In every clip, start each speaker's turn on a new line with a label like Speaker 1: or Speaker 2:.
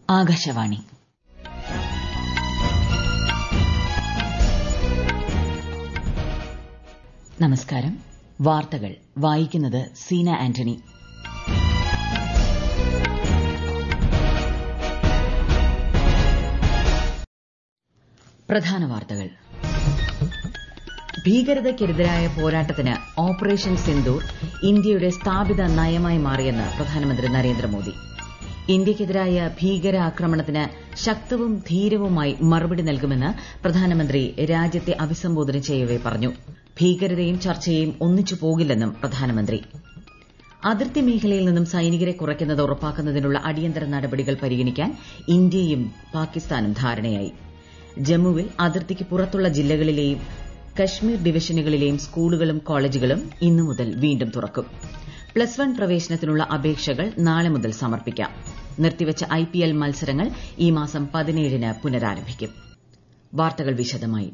Speaker 1: ആകാശവാണി നമസ്കാരം വാർത്തകൾ വായിക്കുന്നത് സീന ആന്റണി പ്രധാന വാർത്തകൾ ഭീകരതയ്ക്കെതിരായ പോരാട്ടത്തിന് ഓപ്പറേഷൻ സിന്ദൂർ ഇന്ത്യയുടെ സ്ഥാപിത നയമായി മാറിയെന്ന് പ്രധാനമന്ത്രി നരേന്ദ്രമോദി ഇന്ത്യയ്ക്കെതിരായ ഭീകരാക്രമണത്തിന് ശക്തവും ധീരവുമായി മറുപടി നൽകുമെന്ന് പ്രധാനമന്ത്രി രാജ്യത്തെ അഭിസംബോധന ചെയ്യവെ പറഞ്ഞു ഭീകരതയും ചർച്ചയും ഒന്നിച്ചു പോകില്ലെന്നും പ്രധാനമന്ത്രി അതിർത്തി മേഖലയിൽ നിന്നും സൈനികരെ കുറയ്ക്കുന്നത് ഉറപ്പാക്കുന്നതിനുള്ള അടിയന്തര നടപടികൾ പരിഗണിക്കാൻ ഇന്ത്യയും പാകിസ്ഥാനും ധാരണയായി ജമ്മുവിൽ അതിർത്തിക്ക് പുറത്തുള്ള ജില്ലകളിലെയും കശ്മീർ ഡിവിഷനുകളിലെയും സ്കൂളുകളും കോളേജുകളും ഇന്നു മുതൽ വീണ്ടും തുറക്കും പ്ലസ് വൺ പ്രവേശനത്തിനുള്ള അപേക്ഷകൾ നാളെ മുതൽ സമർപ്പിക്കാം നിർത്തിവച്ച ഐപിഎൽ മത്സരങ്ങൾ ഈ മാസം പതിനേഴിന് പുനരാരംഭിക്കും വാർത്തകൾ വിശദമായി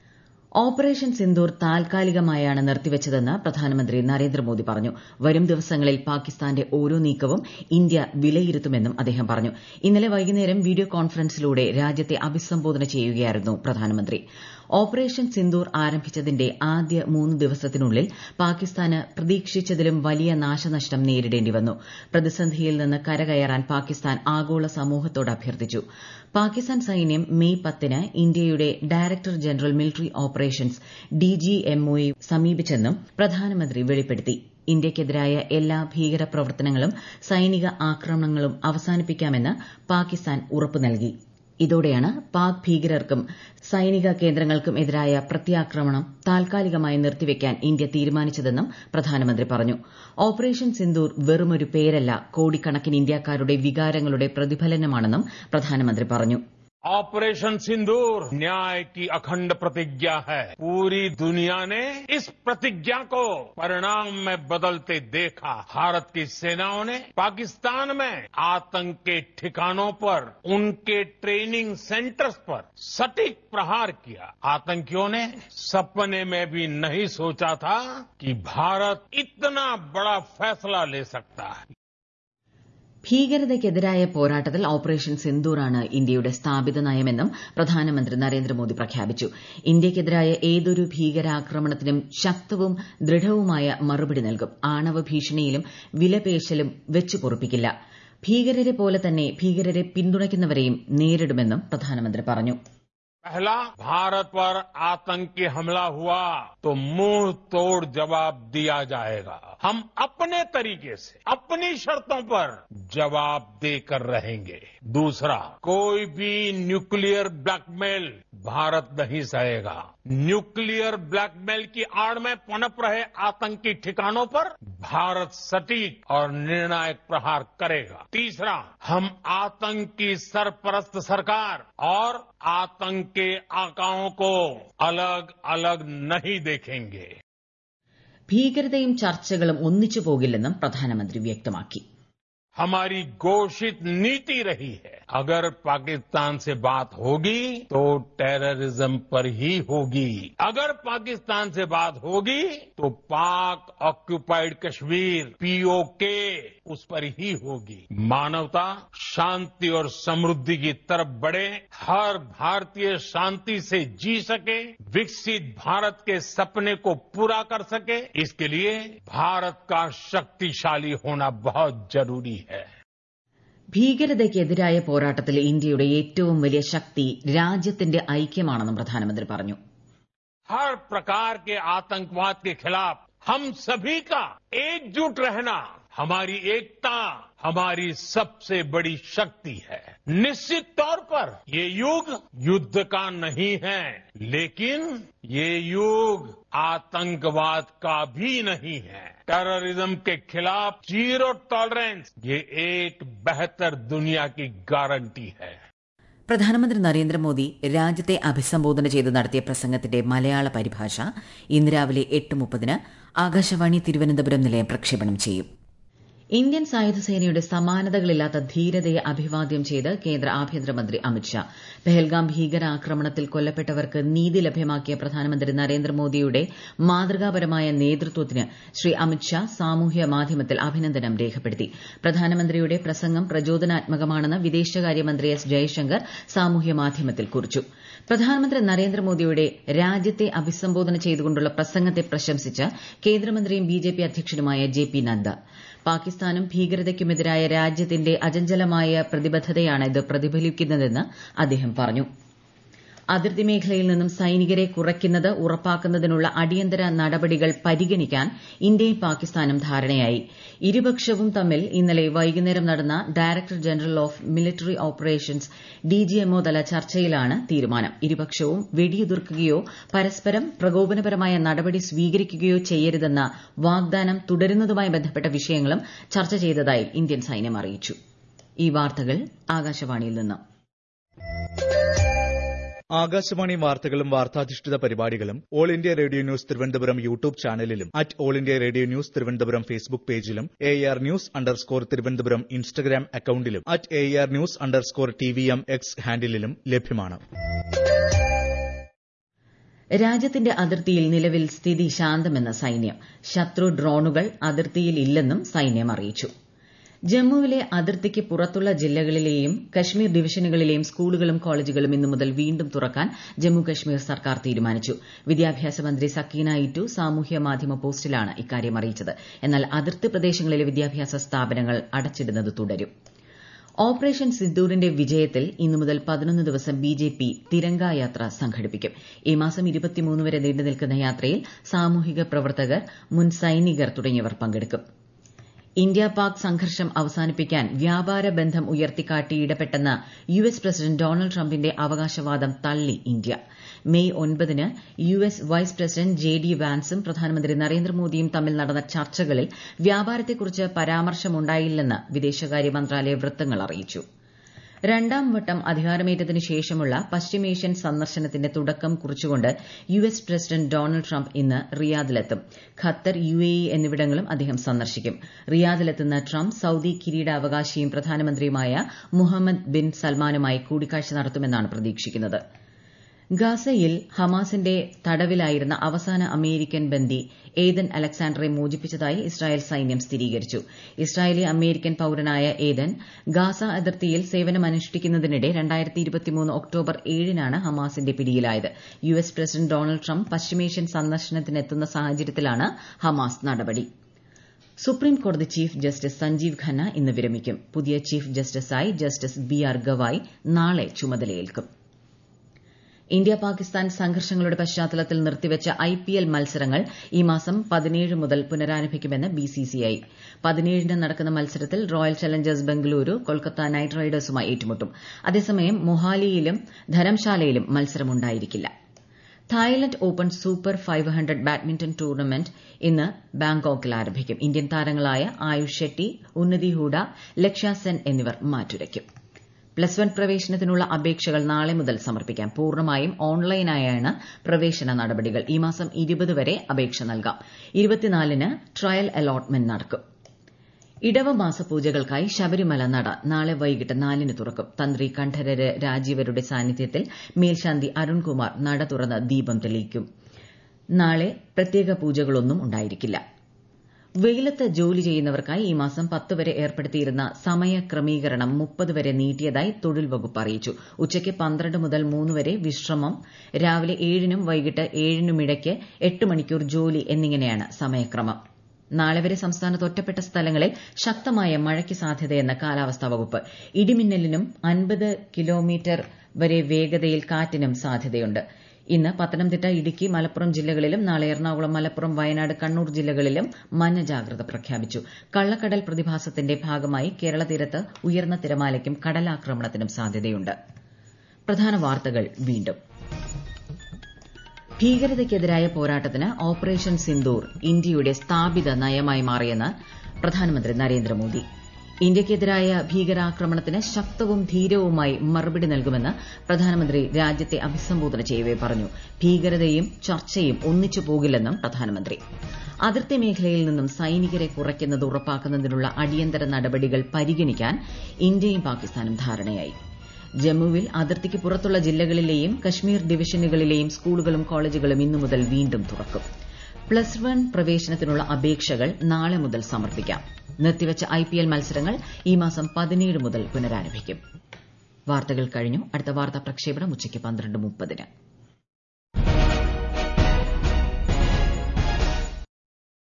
Speaker 1: ഓപ്പറേഷൻ സിന്ദൂർ താൽക്കാലികമായാണ് നിർത്തിവച്ചതെന്ന് പ്രധാനമന്ത്രി നരേന്ദ്രമോദി പറഞ്ഞു വരും ദിവസങ്ങളിൽ പാകിസ്ഥാന്റെ ഓരോ നീക്കവും ഇന്ത്യ വിലയിരുത്തുമെന്നും അദ്ദേഹം പറഞ്ഞു ഇന്നലെ വൈകുന്നേരം വീഡിയോ കോൺഫറൻസിലൂടെ രാജ്യത്തെ അഭിസംബോധന ചെയ്യുകയായിരുന്നു പ്രധാനമന്ത്രി ഓപ്പറേഷൻ സിന്ദൂർ ആരംഭിച്ചതിന്റെ ആദ്യ മൂന്ന് ദിവസത്തിനുള്ളിൽ പാകിസ്ഥാന് പ്രതീക്ഷിച്ചതിലും വലിയ നാശനഷ്ടം നേരിടേണ്ടി വന്നു പ്രതിസന്ധിയിൽ നിന്ന് കരകയറാൻ പാകിസ്ഥാൻ ആഗോള സമൂഹത്തോട് അഭ്യർത്ഥിച്ചു പാകിസ്ഥാൻ സൈന്യം മെയ് പത്തിന് ഇന്ത്യയുടെ ഡയറക്ടർ ജനറൽ മിലിറ്ററി ഓപ്പറേഷൻസ് ഡിജിഎംഒയെ സമീപിച്ചെന്നും പ്രധാനമന്ത്രി വെളിപ്പെടുത്തി ഇന്ത്യയ്ക്കെതിരായ എല്ലാ ഭീകരപ്രവർത്തനങ്ങളും സൈനിക ആക്രമണങ്ങളും അവസാനിപ്പിക്കാമെന്ന് പാകിസ്ഥാൻ ഉറപ്പു നൽകി ഇതോടെയാണ് പാക് ഭീകരർക്കും സൈനിക കേന്ദ്രങ്ങൾക്കും എതിരായ പ്രത്യാക്രമണം താൽക്കാലികമായി നിർത്തിവെക്കാൻ ഇന്ത്യ തീരുമാനിച്ചതെന്നും പ്രധാനമന്ത്രി പറഞ്ഞു ഓപ്പറേഷൻ സിന്ദൂർ വെറുമൊരു പേരല്ല കോടിക്കണക്കിന് ഇന്ത്യക്കാരുടെ വികാരങ്ങളുടെ പ്രതിഫലനമാണെന്നും പ്രധാനമന്ത്രി പറഞ്ഞു
Speaker 2: ऑपरेशन सिंदूर न्याय की अखंड प्रतिज्ञा है पूरी दुनिया ने इस प्रतिज्ञा को परिणाम में बदलते देखा भारत की सेनाओं ने पाकिस्तान में आतंक के ठिकानों पर उनके ट्रेनिंग सेंटर्स पर सटीक प्रहार किया आतंकियों ने सपने में भी नहीं सोचा था कि भारत इतना बड़ा फैसला ले सकता है
Speaker 1: ഭീകരതയ്ക്കെതിരായ പോരാട്ടത്തിൽ ഓപ്പറേഷൻ സിന്ദൂറാണ് ഇന്ത്യയുടെ സ്ഥാപിത നയമെന്നും പ്രധാനമന്ത്രി നരേന്ദ്രമോദി പ്രഖ്യാപിച്ചു ഇന്ത്യയ്ക്കെതിരായ ഏതൊരു ഭീകരാക്രമണത്തിനും ശക്തവും ദൃഢവുമായ മറുപടി നൽകും ആണവ ഭീഷണിയിലും വിലപേശലും വെച്ചു പൊറുപ്പിക്കില്ല ഭീകരരെ പോലെ തന്നെ ഭീകരരെ പിന്തുണയ്ക്കുന്നവരെയും നേരിടുമെന്നും പ്രധാനമന്ത്രി പറഞ്ഞു
Speaker 2: पहला भारत पर आतंकी हमला हुआ तो मुंह तोड़ जवाब दिया जाएगा हम अपने तरीके से अपनी शर्तों पर जवाब देकर रहेंगे दूसरा कोई भी न्यूक्लियर ब्लैकमेल भारत नहीं सहेगा न्यूक्लियर ब्लैकमेल की आड़ में पनप रहे आतंकी ठिकानों पर भारत सटीक और निर्णायक प्रहार करेगा तीसरा हम आतंक की सरपरस्त सरकार और आतंक के आकाओं को अलग अलग नहीं देखेंगे
Speaker 1: ഭീകരതയും ചർച്ചകളും ഒന്നിച്ചു പോകില്ലെന്നും പ്രധാനമന്ത്രി വ്യക്തമാക്കി
Speaker 2: हमारी घोषित नीति रही है अगर पाकिस्तान से बात होगी तो टेररिज्म पर ही होगी अगर पाकिस्तान से बात होगी तो पाक ऑक्यूपाइड कश्मीर पीओके उस पर ही होगी मानवता शांति और समृद्धि की तरफ बढ़े हर भारतीय शांति से जी सके विकसित भारत के सपने को पूरा कर सके इसके लिए भारत का शक्तिशाली होना बहुत जरूरी है
Speaker 1: ഭീകരതയ്ക്കെതിരായ പോരാട്ടത്തിൽ ഇന്ത്യയുടെ ഏറ്റവും വലിയ ശക്തി രാജ്യത്തിന്റെ ഐക്യമാണെന്നും പ്രധാനമന്ത്രി പറഞ്ഞു
Speaker 2: हर प्रकार के आतंकवाद के खिलाफ हम सभी का एकजुट रहना हमारी एकता हमारी सबसे बड़ी शक्ति है निश्चित तौर पर ये युग युद्ध का नहीं है लेकिन ये युग आतंकवाद का भी नहीं है टेररिज्म के खिलाफ जीरो टॉलरेंस ये एक बेहतर दुनिया की गारंटी है
Speaker 1: പ്രധാനമന്ത്രി നരേന്ദ്രമോദി രാജ്യത്തെ അഭിസംബോധന ചെയ്ത് നടത്തിയ പ്രസംഗത്തിന്റെ മലയാള പരിഭാഷ ഇന്ന് രാവിലെ എട്ട് മുപ്പതിന് ആകാശവാണി തിരുവനന്തപുരം നിലയം പ്രക്ഷേപണം ചെയ്യും ഇന്ത്യൻ സായുധ സേനയുടെ സമാനതകളില്ലാത്ത ധീരതയെ അഭിവാദ്യം ചെയ്ത് കേന്ദ്ര ആഭ്യന്തരമന്ത്രി അമിത്ഷാ പെഹൽഗാം ഭീകരാക്രമണത്തിൽ കൊല്ലപ്പെട്ടവർക്ക് നീതി ലഭ്യമാക്കിയ പ്രധാനമന്ത്രി നരേന്ദ്രമോദിയുടെ മാതൃകാപരമായ നേതൃത്വത്തിന് ശ്രീ അമിത്ഷാ സാമൂഹ്യ മാധ്യമത്തിൽ അഭിനന്ദനം രേഖപ്പെടുത്തി പ്രധാനമന്ത്രിയുടെ പ്രസംഗം പ്രചോദനാത്മകമാണെന്ന് വിദേശകാര്യമന്ത്രി എസ് ജയശങ്കർ സാമൂഹ്യ മാധ്യമത്തിൽ കുറിച്ചു പ്രധാനമന്ത്രി നരേന്ദ്രമോദിയുടെ രാജ്യത്തെ അഭിസംബോധന ചെയ്തുകൊണ്ടുള്ള പ്രസംഗത്തെ പ്രശംസിച്ച് കേന്ദ്രമന്ത്രിയും ബിജെപി അധ്യക്ഷനുമായ ജെ പി നദ്ദ പാകിസ്ഥാനും ഭീകരതയ്ക്കുമെതിരായ രാജ്യത്തിന്റെ അചഞ്ചലമായ പ്രതിബദ്ധതയാണ് ഇത് പ്രതിഫലിക്കുന്നതെന്ന് അദ്ദേഹം പറഞ്ഞു അതിർത്തി മേഖലയിൽ നിന്നും സൈനികരെ കുറയ്ക്കുന്നത് ഉറപ്പാക്കുന്നതിനുള്ള അടിയന്തര നടപടികൾ പരിഗണിക്കാൻ ഇന്ത്യയും പാകിസ്ഥാനും ധാരണയായി ഇരുപക്ഷവും തമ്മിൽ ഇന്നലെ വൈകുന്നേരം നടന്ന director general of military operations DGMO തല ചർച്ചയിലാണ് തീരുമാനം ഇരുപക്ഷവും വെടിയുതിർക്കുകയോ പരസ്പരം പ്രകോപനപരമായ നടപടി സ്വീകരിക്കുകയോ ചെയ്യരുതെന്ന വാഗ്ദാനം തുടരുന്നതുമായി ബന്ധപ്പെട്ട വിഷയങ്ങളും ചർച്ച ചെയ്തതായി ഇന്ത്യൻ സൈന്യം അറിയിച്ചു ഈ വാർത്തകൾ ആകാശവാണിയിൽ നിന്നും
Speaker 3: ആകാശവാണി വാർത്തകളും വാർത്താധിഷ്ഠിത പരിപാടികളും all India radio news Thiruvananthapuram YouTube ചാനലിലും at all India radio news Thiruvananthapuram Facebook പേജിലും A R news underscore Thiruvananthapuram Instagram അക്കൌണ്ടിലും at A R news underscore T V M X ഹാൻഡിലും ലഭ്യമാണ്
Speaker 1: രാജ്യത്തിന്റെ അതിർത്തിയിൽ നിലവിൽ സ്ഥിതി ശാന്തമെന്ന് സൈന്യം ശത്രു ഡ്രോണുകൾ അതിർത്തിയിൽ ഇല്ലെന്നും സൈന്യം അറിയിച്ചു ജമ്മുവിലെ അതിർത്തിക്ക് പുറത്തുള്ള ജില്ലകളിലെയും കശ്മീർ ഡിവിഷനുകളിലെയും സ്കൂളുകളും കോളേജുകളും ഇന്നു മുതൽ വീണ്ടും തുറക്കാൻ ജമ്മു കശ്മീർ സർക്കാർ തീരുമാനിച്ചു വിദ്യാഭ്യാസ മന്ത്രി സക്കീന ഇറ്റു സാമൂഹ്യ മാധ്യമ പോസ്റ്റിലാണ് ഇക്കാര്യം അറിയിച്ചത് എന്നാൽ അതിർത്തി പ്രദേശങ്ങളിലെ വിദ്യാഭ്യാസ സ്ഥാപനങ്ങൾ അടച്ചിടുന്നത് തുടരും ഓപ്പറേഷൻ സിന്ദൂറിന്റെ വിജയത്തിൽ ഇന്നു മുതൽ പതിനൊന്ന് ദിവസം ബിജെപി തിരങ്ക യാത്ര സംഘടിപ്പിക്കും ഈ മാസം ഇരുപത്തിമൂന്ന് വരെ നീണ്ടുനിൽക്കുന്ന യാത്രയിൽ സാമൂഹിക പ്രവർത്തകർ മുൻ സൈനികർ തുടങ്ങിയവർ പങ്കെടുക്കും ഇന്ത്യ പാക് സംഘർഷം അവസാനിപ്പിക്കാൻ വ്യാപാര ബന്ധം ഉയർത്തിക്കാട്ടി ഇടപെട്ടെന്ന യു എസ് പ്രസിഡന്റ് ഡൊണാൾഡ് ട്രംപിന്റെ അവകാശവാദം തള്ളി ഇന്ത്യ മെയ് ഒൻപതിന് U S vice president J D വാൻസും പ്രധാനമന്ത്രി നരേന്ദ്രമോദിയും തമ്മിൽ നടന്ന ചർച്ചകളിൽ വ്യാപാരത്തെക്കുറിച്ച് പരാമർശമുണ്ടായില്ലെന്ന് വിദേശകാര്യ മന്ത്രാലയ വൃത്തങ്ങൾ അറിയിച്ചു രണ്ടാം വട്ടം അധികാരമേറ്റതിനു ശേഷമുള്ള പശ്ചിമേഷ്യൻ സന്ദർശനത്തിന്റെ തുടക്കം കുറിച്ചുകൊണ്ട് U S president Donald Trump ഇന്ന് റിയാദിലെത്തും ഖത്തർ യു എ ഇ എന്നിവിടങ്ങളും അദ്ദേഹം സന്ദർശിക്കും റിയാദിലെത്തുന്ന ട്രംപ് സൌദി കിരീടാവകാശിയും പ്രധാനമന്ത്രിയുമായ മുഹമ്മദ് ബിൻ സൽമാനുമായി കൂടിക്കാഴ്ച നടത്തുമെന്നാണ് പ്രതീക്ഷിക്കുന്നത് ഗാസയിൽ ഹമാസിന്റെ തടവിലായിരുന്ന അവസാന അമേരിക്കൻ ബന്ദി ഏദൻ അലക്സാണ്ടറെ മോചിപ്പിച്ചതായി ഇസ്രായേൽ സൈന്യം സ്ഥിരീകരിച്ചു ഇസ്രായേലി അമേരിക്കൻ പൌരനായ ഏദൻ ഗാസ അതിർത്തിയിൽ സേവനമനുഷ്ഠിക്കുന്നതിനിടെ ഒക്ടോബർ ഏഴിനാണ് ഹമാസിന്റെ പിടിയിലായത് U S president Donald Trump പശ്ചിമേഷ്യൻ സന്ദർശനത്തിനെത്തുന്ന സാഹചര്യത്തിലാണ് ഹമാസ് നടപടി സുപ്രീം കോടതി ചീഫ് ജസ്റ്റിസ് സഞ്ജീവ് ഖന്ന ഇന്ന് വിരമിക്കും പുതിയ ചീഫ് ജസ്റ്റിസായി ജസ്റ്റിസ് ബി ആർ ഗവായ് നാളെ ചുമതലയേൽക്കും ഇന്ത്യ പാകിസ്ഥാൻ സംഘർഷങ്ങളുടെ പശ്ചാത്തലത്തിൽ നിർത്തിവച്ച ഐപിഎൽ മത്സരങ്ങൾ ഈ മാസം പതിനേഴ് മുതൽ പുനരാരംഭിക്കുമെന്ന് ബിസിസിഐ പതിനേഴിന് നടക്കുന്ന മത്സരത്തിൽ royal challengers Bengaluru Kolkata knight റൈഡേഴ്സുമായി ഏറ്റുമുട്ടും അതേസമയം മൊഹാലിയിലും ധരംശാലയിലും മത്സരമുണ്ടായിരിക്കില്ല Thailand open super five hundred badminton tournament ഇന്ന് ബാങ്കോക്കിൽ ആരംഭിക്കും ഇന്ത്യൻ താരങ്ങളായ ആയുഷ് ഷെട്ടി ഉന്നതി ഹൂഡ ലക്ഷ്യ സെൻ എന്നിവർ മാറ്റുരയ്ക്കും പ്ലസ് വൺ പ്രവേശനത്തിനുള്ള അപേക്ഷകൾ നാളെ മുതൽ സമർപ്പിക്കാം പൂർണ്ണമായും ഓൺലൈനായാണ് പ്രവേശന നടപടികൾ ഈ മാസം ഇരുപത് വരെ അപേക്ഷ നൽകാം ഇരുപത്തിനാലിന് ട്രയൽ അലോട്ട്മെന്റ് നടക്കും ഇടവമാസ പൂജകൾക്കായി ശബരിമല നട നാളെ വൈകിട്ട് നാലിന് തുറക്കും തന്ത്രി കണ്ഠരര് രാജീവരുടെ സാന്നിധ്യത്തിൽ മേൽശാന്തി അരുൺകുമാർ നട തുറന്ന് ദീപം തെളിയിക്കും നാളെ പ്രത്യേക പൂജകളൊന്നും ഉണ്ടായിരിക്കില്ല വെയിലത്ത് ജോലി ചെയ്യുന്നവർക്കായി ഈ മാസം പത്ത് വരെ ഏർപ്പെടുത്തിയിരുന്ന സമയ ക്രമീകരണം മുപ്പത് വരെ നീട്ടിയതായി തൊഴിൽ വകുപ്പ് അറിയിച്ചു ഉച്ചയ്ക്ക് പന്ത്രണ്ട് മുതൽ മൂന്ന് വരെ വിശ്രമം രാവിലെ ഏഴിനും വൈകിട്ട് ഏഴിനുമിടയ്ക്ക് എട്ട് മണിക്കൂർ ജോലി എന്നിങ്ങനെയാണ് സമയക്രമം നാളെ വരെ സംസ്ഥാനത്ത് ഒറ്റപ്പെട്ട സ്ഥലങ്ങളിൽ ശക്തമായ മഴയ്ക്ക് സാധ്യതയെന്ന് കാലാവസ്ഥാ വകുപ്പ് ഇടിമിന്നലിനും അൻപത് കിലോമീറ്റർ വരെ വേഗതയിൽ കാറ്റിനും സാധ്യതയുണ്ട് ഇന്ന് പത്തനംതിട്ട ഇടുക്കി മലപ്പുറം ജില്ലകളിലും നാളെ എറണാകുളം മലപ്പുറം വയനാട് കണ്ണൂർ ജില്ലകളിലും മഞ്ഞ ജാഗ്രത പ്രഖ്യാപിച്ചു കള്ളക്കടൽ പ്രതിഭാസത്തിന്റെ ഭാഗമായി കേരള തീരത്ത് ഉയർന്ന തിരമാലയ്ക്കും കടലാക്രമണത്തിനും സാധ്യതയുണ്ട് പ്രധാന വാർത്തകൾ വീണ്ടും ഭീകരതയ്ക്കെതിരായ പോരാട്ടത്തിന് ഓപ്പറേഷൻ സിന്ദൂർ ഇന്ത്യയുടെ സ്ഥാപിത നയമായി മാറിയെന്ന് പ്രധാനമന്ത്രി നരേന്ദ്രമോദി ഇന്ത്യയ്ക്കെതിരായ ഭീകരാക്രമണത്തിന് ശക്തവും ധീരവുമായി മറുപടി നൽകുമെന്ന് പ്രധാനമന്ത്രി രാജ്യത്തെ അഭിസംബോധന ചെയ്യവെ പറഞ്ഞു ഭീകരതയും ചർച്ചയും ഒന്നിച്ചു പോകില്ലെന്നും പ്രധാനമന്ത്രി അതിർത്തി മേഖലയിൽ നിന്നും സൈനികരെ കുറയ്ക്കുന്നത് ഉറപ്പാക്കുന്നതിനുള്ള അടിയന്തര നടപടികൾ പരിഗണിക്കാൻ ഇന്ത്യയും പാകിസ്ഥാനും ധാരണയായി ജമ്മുവിൽ അതിർത്തിക്ക് പുറത്തുള്ള ജില്ലകളിലെയും കശ്മീർ ഡിവിഷനുകളിലെയും സ്കൂളുകളും കോളേജുകളും ഇന്നു മുതൽ വീണ്ടും തുറക്കും പ്ലസ് വൺ പ്രവേശനത്തിനുള്ള അപേക്ഷകൾ നാളെ മുതൽ സമർപ്പിക്കാം നിർത്തിവച്ച ഐപിഎൽ മത്സരങ്ങൾ ഈ മാസം പതിനേഴ് മുതൽ പുനരാരംഭിക്കും വാർത്തകൾ കഴിഞ്ഞു അടുത്ത വാർത്താ പ്രക്ഷേപണം ഉച്ചയ്ക്ക് പന്ത്രണ്ട് മുപ്പതിന്